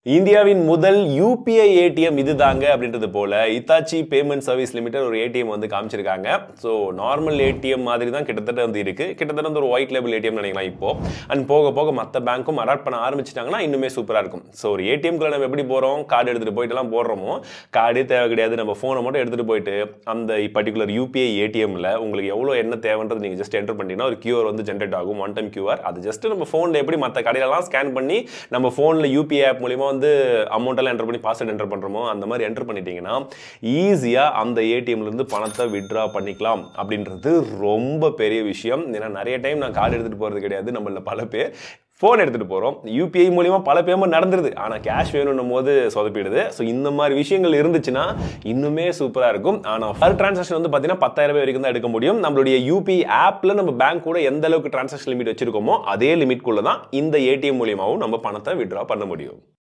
இந்தியாவின் முதல் UPI ATM இதுதாங்க அப்படின்றது போல இத்தாச்சி பேமெண்ட் சர்வீஸ் லிமிடெட் ஒரு ஏடிஎம் வந்து காமிச்சிருக்காங்க ஸோ நார்மல் ஏடிஎம் மாதிரி தான் கிட்டத்தட்ட வந்து இருக்கு கிட்டத்தட்ட வந்து ஒரு ஒயிட் லேபிள் ஏடிஎம் நினைக்கலாம் இப்போ அண்ட் போக போக மற்ற பேங்க்கும் அடாப்ட் பண்ண ஆரம்பிச்சிட்டாங்கன்னா இன்னுமே சூப்பராக இருக்கும் ஸோ ஒரு ஏடிஎம்குள்ள நம்ம எப்படி போகிறோம் கார்டு எடுத்துகிட்டு போயிட்டுலாம் போடுறோமோ கார்டே தேவை கிடையாது நம்ம ஃபோனை மட்டும் எடுத்துகிட்டு போயிட்டு அந்த பர்டிகுலர் யூபிஐ ஏடிஎம்ல உங்களுக்கு எவ்வளோ என்ன தேவைன்றது நீங்கள் ஜஸ்ட் என்டர் பண்ணிட்டீங்கன்னா ஒரு கியூஆர் வந்து ஜென்ரேட் ஆகும் ஒன் டைம் கியூஆர் அது ஜஸ்ட் நம்ம ஃபோனில் எப்படி மற்ற கடையிலலாம் ஸ்கேன் பண்ணி நம்ம ஃபோனில் யூபிஐ ஆப் மூலிமா வந்து அமௌண்ட் எல்லாம் என்டர் பண்ணி பாஸ்வேர்ட் என்டர் பண்றோமோ அந்த மாதிரி என்டர் பண்ணிட்டீங்கன்னா ஈஸியா அந்த ஏடிஎம்ல இருந்து பணத்தை வித்ட்ரா பண்ணிக்கலாம் அப்படின்றது ரொம்ப பெரிய விஷயம் ஏன்னா நிறைய டைம் நான் கார்டு எடுத்துட்டு போறது கிடையாது நம்மள பல பேர் ஃபோன் எடுத்துகிட்டு போகிறோம் யூபிஐ மூலிமா பல பேமெண்ட் நடந்துருது ஆனால் கேஷ் வேணும்னும் போது சொதப்பிடுது ஸோ இந்த மாதிரி விஷயங்கள் இருந்துச்சுன்னா இன்னுமே சூப்பராக இருக்கும் ஆனால் பர் டிரான்சாக்ஷன் வந்து பார்த்தீங்கன்னா பத்தாயிரம் ரூபாய் வரைக்கும் தான் எடுக்க முடியும் நம்மளுடைய யூபிஐ ஆப்பில் நம்ம பேங்க் கூட எந்த அளவுக்கு டிரான்சாக்ஷன் லிமிட் வச்சிருக்கோமோ அதே லிமிட்குள்ளே தான் இந்த ஏடிஎம் மூலியமாகவும் நம்ம பணத்தை விட்ரா பண்ண முடியும்